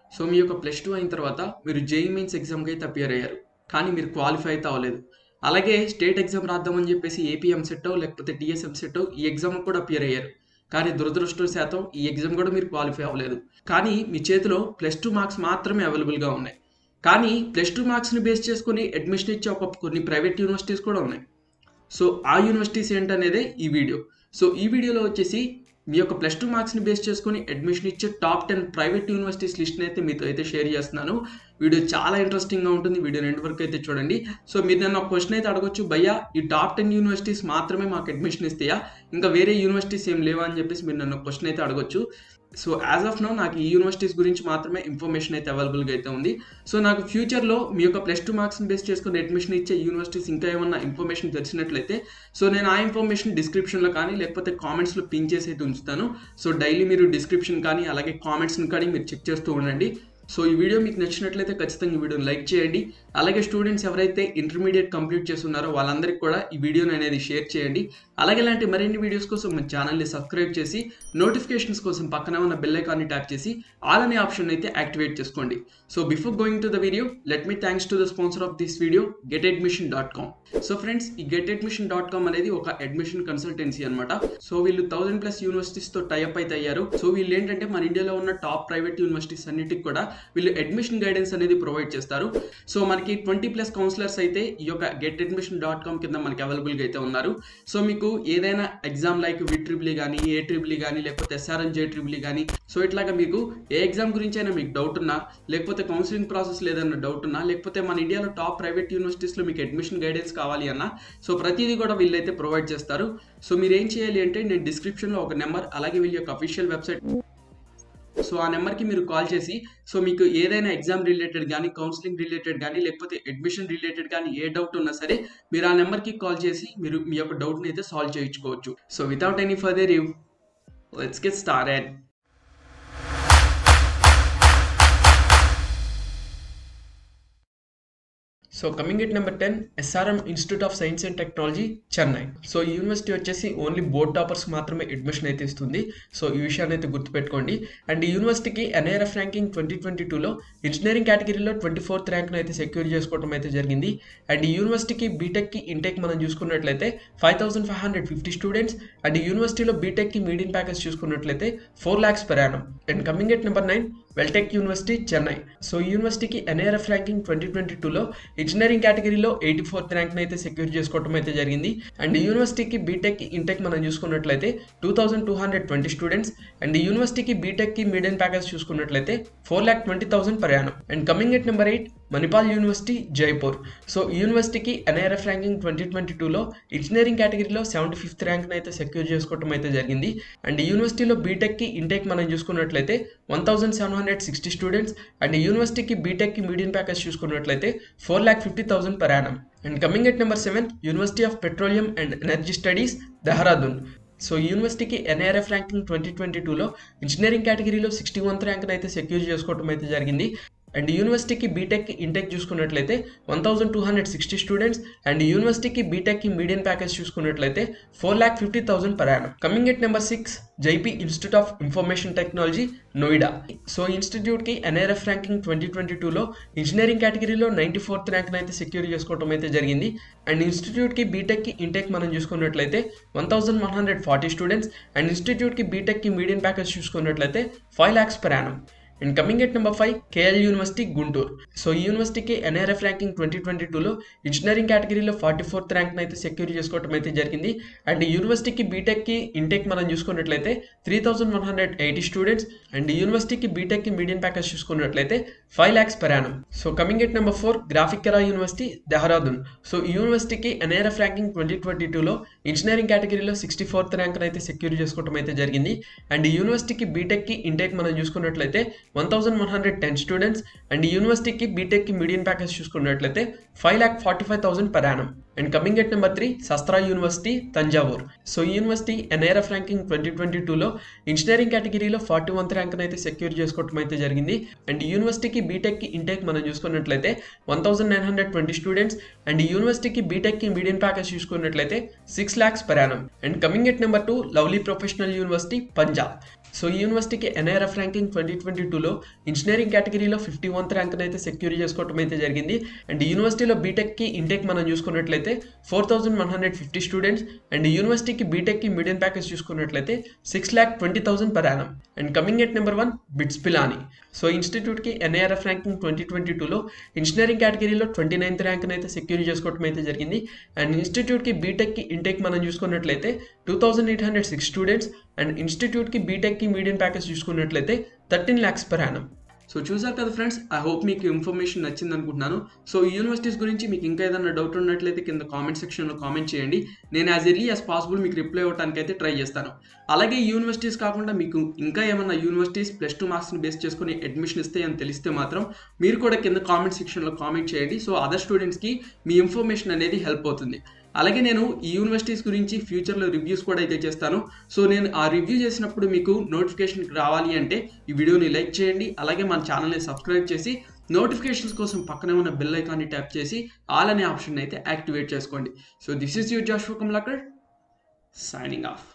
so మీ యొక్క plus two అయిన తర్వాత మీరు జేఈ మెయిన్స్ ఎగ్జామ్కి అయితే అపియర్ అయ్యారు కానీ మీరు క్వాలిఫై అయితే అవ్వలేదు అలాగే స్టేట్ ఎగ్జామ్ రాద్దామని చెప్పేసి ఏపీ ఎంసెట్ లేకపోతే టీఎస్ ఎంసెట్ ఈ ఎగ్జామ్ కూడా అపియర్ అయ్యారు కానీ దురదృష్టవశాతం ఈ ఎగ్జామ్ కూడా మీరు క్వాలిఫై అవ్వలేదు కానీ మీ చేతిలో ప్లస్ టూ మార్క్స్ మాత్రమే అవైలబుల్గా ఉన్నాయి కానీ ప్లస్ టూ మార్క్స్ని బేస్ చేసుకుని అడ్మిషన్ ఇచ్చే ఒక కొన్ని ప్రైవేట్ యూనివర్సిటీస్ కూడా ఉన్నాయి సో ఆ యూనివర్సిటీస్ ఏంటనేదే ఈ వీడియో సో ఈ వీడియోలో వచ్చేసి మీ యొక్క ప్లస్ టూ మార్క్స్ని బేస్ చేసుకుని అడ్మిషన్ ఇచ్చే టాప్ టెన్ ప్రైవేట్ యూనివర్సిటీస్ లిస్ట్ని అయితే మీతో అయితే షేర్ చేస్తున్నాను వీడియో చాలా ఇంట్రెస్టింగ్గా ఉంటుంది వీడియో రెండు వరకు అయితే చూడండి సో మీరు నన్ను ఒక క్వశ్చన్ అయితే అడగొచ్చు భయ్యా ఈ టాప్ టెన్ యూనివర్సిటీస్ మాత్రమే మాకు అడ్మిషన్ ఇస్తాయా ఇంకా వేరే యూనివర్సిటీస్ ఏం లేవా అని చెప్పేసి మీరు నన్ను క్వశ్చన్ అయితే అడగొచ్చు సో యాజ్ ఆఫ్ నో నాకు ఈ యూనివర్సిటీస్ గురించి మాత్రమే ఇన్ఫర్మేషన్ అయితే అవైలబుల్గా అయితే ఉంది సో నాకు ఫ్యూచర్లో మీ యొక్క ప్లస్ టూ మార్క్స్ని బేస్ చేసుకుని అడ్మిషన్ ఇచ్చే యూనివర్సిటీస్ ఇంకా ఏమన్నా ఇన్ఫర్మేషన్ తెలిసినట్లయితే సో నేను ఆ ఇన్ఫర్మేషన్ డిస్క్రిప్షన్లో కానీ లేకపోతే కామెంట్స్లో పిన్ చేసి అయితే ఉంచుతాను సో డైలీ మీరు డిస్క్రిప్షన్ కానీ అలాగే కామెంట్స్ని కానీ మీరు చెక్ చేస్తూ ఉండండి సో ఈ వీడియో మీకు నచ్చినట్లయితే ఖచ్చితంగా ఈ వీడియోని లైక్ చేయండి అలాగే స్టూడెంట్స్ ఎవరైతే ఇంటర్మీడియట్ కంప్లీట్ చేస్తున్నారో వాళ్ళందరికీ కూడా ఈ వీడియోని అనేది షేర్ చేయండి అలాగే ఇలాంటి మరిన్ని వీడియోస్ కోసం మన ఛానల్ని సబ్స్క్రైబ్ చేసి నోటిఫికేషన్స్ కోసం పక్కన ఉన్న బెల్ ఐకాన్ని ట్యాప్ చేసి ఆల్ అనే ఆప్షన్ అయితే యాక్టివేట్ చేసుకోండి so before going to the video let me thanks to the sponsor of this video get admission dot com so friends ఈ గెట్ అడ్మిషన్ డాట్ కామ్ అనేది ఒక అడ్మిషన్ కన్సల్టెన్సీ అనమాట so వీళ్ళు thousand plus యూనివర్సిటీస్తో tie up అయితే అయ్యారు so వీళ్ళు ఏంటంటే మన ఇండియాలో ఉన్న టాప్ ప్రైవేట్ యూనివర్సిటీస్ అన్నిటికి కూడా వీళ్ళు అడ్మిషన్ గైడెన్స్ అనేది ప్రొవైడ్ చేస్తారు సో మనకి ట్వంటీ ప్లస్ కౌన్సిలర్స్ అయితే ఈ యొక్క గెట్ అడ్మిషన్ డాట్ కామ్ కింద మనకి అవైలబుల్గా అయితే ఉన్నారు సో మీకు ఏదైనా ఎగ్జామ్ లైక్ వి ట్రిపుల్ కానీ ఏ ట్రిపుల్ కానీ లేకపోతే ఎస్ఆర్ఎన్ జే ట్రిపుల్ కానీ సో ఇట్లాగా మీకు ఏ ఎగ్జామ్ గురించి అయినా మీకు డౌట్ ఉన్నా లేకపోతే కౌన్సిలింగ్ ప్రాసెస్ లేదన్న డౌట్ ఉన్నా లేకపోతే మన ఇండియాలో టాప్ ప్రైవేట్ యూనివర్సిటీస్లో మీకు అడ్మిషన్ గైడెన్స్ కావాలి అన్నా సో ప్రతిదీ కూడా వీళ్ళైతే ప్రొవైడ్ చేస్తారు సో మీరు ఏం చేయాలి అంటే నేను డిస్క్రిప్షన్లో ఒక నెంబర్ అలాగే వీళ్ళ యొక్క అఫీషియల్ వెబ్సైట్ సో ఆ నెంబర్కి మీరు కాల్ చేసి సో మీకు ఏదైనా ఎగ్జామ్ రిలేటెడ్ కానీ కౌన్సిలింగ్ రిలేటెడ్ కానీ లేకపోతే అడ్మిషన్ రిలేటెడ్ కానీ ఏ డౌట్ ఉన్నా సరే మీరు ఆ నెంబర్కి కాల్ చేసి మీరు మీ యొక్క డౌట్ని అయితే సాల్వ్ చేయించుకోవచ్చు సో వితౌట్ ఎనీ ఫర్దర్ రివ్ let's get started so coming at number ten SRM Institute of Science and Technology Chennai so ఈ యూనివర్సిటీ వచ్చేసి ఓన్లీ బోర్డ్ టాపర్స్ మాత్రమే అడ్మిషన్ అయితే ఇస్తుంది సో ఈ విషయాన్ని అయితే గుర్తుపెట్టుకోండి అండ్ ఈ యూనివర్సిటీకి ఎన్ఐఆర్ఎఫ్ ర్యాంకింగ్ ట్వంటీ ట్వంటీ టూలో ఇంజనీరింగ్ కేటగిరీలో ట్వంటీ ఫోర్త్ ర్యాంక్ను అయితే సెక్యూర్ చేసుకోవడం అయితే జరిగింది అండ్ ఈ యూనివర్సిటీకి బీటెక్కి ఇంటెక్ మనం చూసుకున్నట్లయితే five thousand five hundred fifty students and ఈ యూనివర్సిటీలో బీటెక్కి మీడియం ప్యాకేజ్ చూసుకున్నట్లయితే four lakhs per annum and coming at number nine Veltech University Chennai so ఈ యూనివర్సిటీకి ఎన్ఐఆర్ఎఫ్ ర్యాంకింగ్ ట్వంటీ ట్వంటీ టూలో ఇంజనీరింగ్ కేటగిరీలో ఎయిటీ ఫోర్త్ ర్యాంక్ని అయితే సెక్యూర్ చేసుకోవడం అయితే జరిగింది అండ్ ఈ యూనివర్సిటీకి బీటెక్ ఇంటెక్ మనం చూసుకున్నట్లయితే two thousand two hundred twenty students and ఈ యూనివర్సిటీకి బీటెక్కి మీడియం ప్యాకేజ్ చూసుకున్నట్లయితే four lakh twenty thousand per annum and coming at number eight Manipal University Jaipur so ఈ యూనివర్సిటీకి ఎన్ఐఆర్ఎఫ్ ర్యాంకింగ్ ట్వంటీ ట్వంటీ టూలో ఇంజనీరింగ్ కేటగిరీలో సెవెంటీ ఫిఫ్త్ ర్యాంక్ని అయితే సెక్యూర్ చేసుకోవడం అయితే జరిగింది అండ్ ఈ యూనివర్సిటీలో బీటెక్కి ఇంటెక్ మనం చూసుకున్నట్లయితే one thousand seven hundred sixty students and ఈ యూనివర్సిటీకి బీటెక్కి మీడియం ప్యాకేజ్ చూసుకున్నట్లయితే four lakh fifty thousand per annum and coming at number seventh University of Petroleum and Energy Studies Dehradun so యూనివర్సిటీకి ఎన్ఐఆర్ఎఫ్ ర్యాంకింగ్ ట్వంటీ ట్వంటీ టూలో engineering కేటగిరీలో sixty oneth ర్యాంక్ని అయితే secure చేసుకోవడం అయితే జరిగింది అండ్ యూనివర్సిటీకి బీటెక్ ఇంటెక్ చూసుకున్నట్లయితే one thousand two hundred sixty students and యూనివర్సిటీకి బీటెక్కి మీడియం ప్యాకేజ్ చూసుకున్నట్లయితే four lakh fifty thousand per annum coming at number six Jaypee Institute of Information Technology Noida so ఇన్స్టిట్యూట్కి ఎన్ఐఆర్ఎఫ్ ర్యాంకింగ్ ట్వంటీ ట్వంటీ టూలో ఇంజనీరింగ్ కేటగిరీలో ninety fourth ర్యాంక్ని అయితే secure చేసుకోవడం అయితే జరిగింది అండ్ ఇన్స్టిట్యూట్కి బీటెక్కి ఇంటెక్ మనం చూసుకున్నట్లయితే one thousand one hundred forty students and ఇన్స్టిట్యూట్కి బీటెక్కి మీడియం ప్యాకేజ్ చూసుకున్నట్లయితే five lakhs per annum and coming at number five KL University Guntur so ఈ యూనివర్సిటీకి ఎన్ఆర్ఎఫ్ ర్యాంకింగ్ ట్వంటీ ట్వంటీ టూలో ఇంజనీరింగ్ కేటగిరీలో ఫార్టీ ఫోర్త్ ర్యాంక్ని అయితే సెక్యూర్ చేసుకోవడం అయితే జరిగింది అండ్ ఈ యూనివర్సిటీకి బీటెక్కి ఇంటెక్ మనం చూసుకున్నట్లయితే three thousand one hundred eighty students and ఈ యూనివర్సిటీకి బీటెక్కి మీడియం ప్యాకేజ్ చూసుకున్నట్లయితే five lakhs per annum so coming at number four Graphic Era University Dehradun so ఈ యూనివర్సిటీకి ఎన్ఆర్ఎఫ్ ర్యాంకింగ్ ట్వంటీ ట్వంటీ టూలో ఇంజనీరింగ్ కేటగిరీలో సిక్స్టీ ఫోర్త్ ర్యాంక్ అయితే సెక్యూర్ చేసుకోవడం అయితే జరిగింది అండ్ ఈ యూనివర్సిటీకి బీటెక్కి ఇంటెక్ మనం చూసుకున్నట్లయితే one thousand one hundred ten students and ఈ యూనివర్సిటీకి బీటెక్కి మీడియం ప్యాకేజ్ చూసుకున్నట్లయితే five lakh forty five thousand per annum and coming at number three Sastra University Thanjavur so ఈ university NIRF ranking twenty twenty టూలో ఇంజనీరింగ్ కేటగిరీలో ఫార్టీ వన్ ర్యాంక్ అయితే secure చేసుకోవడం అయితే జరిగింది అండ్ ఈ యూనివర్సిటీకి బీటెక్కి ఇంటేక్ మనం చూసుకున్నట్లయితే one thousand nine hundred twenty students and ఈ యూనివర్సిటీకి బీటెక్కి మీడియం ప్యాకేజ్ చూసుకున్నట్లయితే six lakhs per annum and coming at number two Lovely Professional University Punjab so ఈ యూనివర్సిటీకి ఎన్ఐఆర్ఎఫ్ ర్యాంకింగ్ ట్వంటీ ట్వంటీ టూలో ఇంజనీరింగ్ కేటగిరీలో ఫిఫ్టీ వన్త్ ర్యాంక్ అయితే సెక్యూర్ చేసుకోవడం అయితే జరిగింది అండ్ ఈ యూనివర్సిటీలో బీటెక్కి ఇంటేక్ మనం చూసుకున్నట్లయితే four thousand one hundred fifty students and ఈ యూనివర్సిటీకి బీటెక్కి మీడియం ప్యాకేజ్ చూసుకున్నట్లయితే six lakh twenty thousand per annum and coming at number one BITS Pilani so ఇన్స్టిట్యూట్కి ఎన్ఐఆర్ఎఫ్ ర్యాంకింగ్ ట్వంటీ ట్వంటీ టూలో ఇంజనీరింగ్ కేటగిరీలో ట్వంటీ నైన్త్ ర్యాంక్ అయితే సెక్యూర్ చేసుకోవడం అయితే జరిగింది అండ్ ఇన్స్టిట్యూట్కి బీటెక్కి ఇంటేక్ మనం చూసుకున్నట్లయితే two thousand eight hundred six students and ఇన్స్టిట్యూట్కి బీటెక్కి మీడియం ప్యాకేజ్ చూసుకున్నట్లయితే thirteen lakhs per annum so చూసారు కదా ఫ్రెండ్స్ ఐ హోప్ మీకు ఇన్ఫర్మేషన్ నచ్చింది అనుకుంటున్నాను సో ఈ యూనివర్సిటీస్ గురించి మీకు ఇంకా ఏదైనా డౌట్ ఉన్నట్లయితే కింద కామెంట్ సెక్షన్లో కామెంట్ చేయండి నేను యాజ్ ఎర్లీ యాజ్ పాసిబుల్ మీకు రిప్లై ఇవ్వడానికి అయితే ట్రై చేస్తాను అలాగే ఈ యూనివర్సిటీస్ కాకుండా మీకు ఇంకా ఏమన్నా యూనివర్సిటీస్ ప్లస్ టూ మార్క్స్ని బేస్ చేసుకుని అడ్మిషన్ ఇస్తే అని తెలిస్తే మాత్రం మీరు కూడా కింద కామెంట్ సెక్షన్లో కామెంట్ చేయండి సో అదర్ స్టూడెంట్స్కి మీ ఇన్ఫర్మేషన్ అనేది హెల్ప్ అవుతుంది అలాగే నేను ఈ యూనివర్సిటీస్ గురించి ఫ్యూచర్లో రివ్యూస్ కూడా అయితే చేస్తాను సో నేను ఆ రివ్యూ చేసినప్పుడు మీకు నోటిఫికేషన్ రావాలి అంటే ఈ వీడియోని లైక్ చేయండి అలాగే మన ఛానల్ని సబ్స్క్రైబ్ చేసి నోటిఫికేషన్స్ కోసం పక్కనే ఉన్న బెల్ ఐకాన్ని ట్యాప్ చేసి ఆల్ అనే ఆప్షన్ అయితే యాక్టివేట్ చేసుకోండి so this is your Jash Kamlakar signing of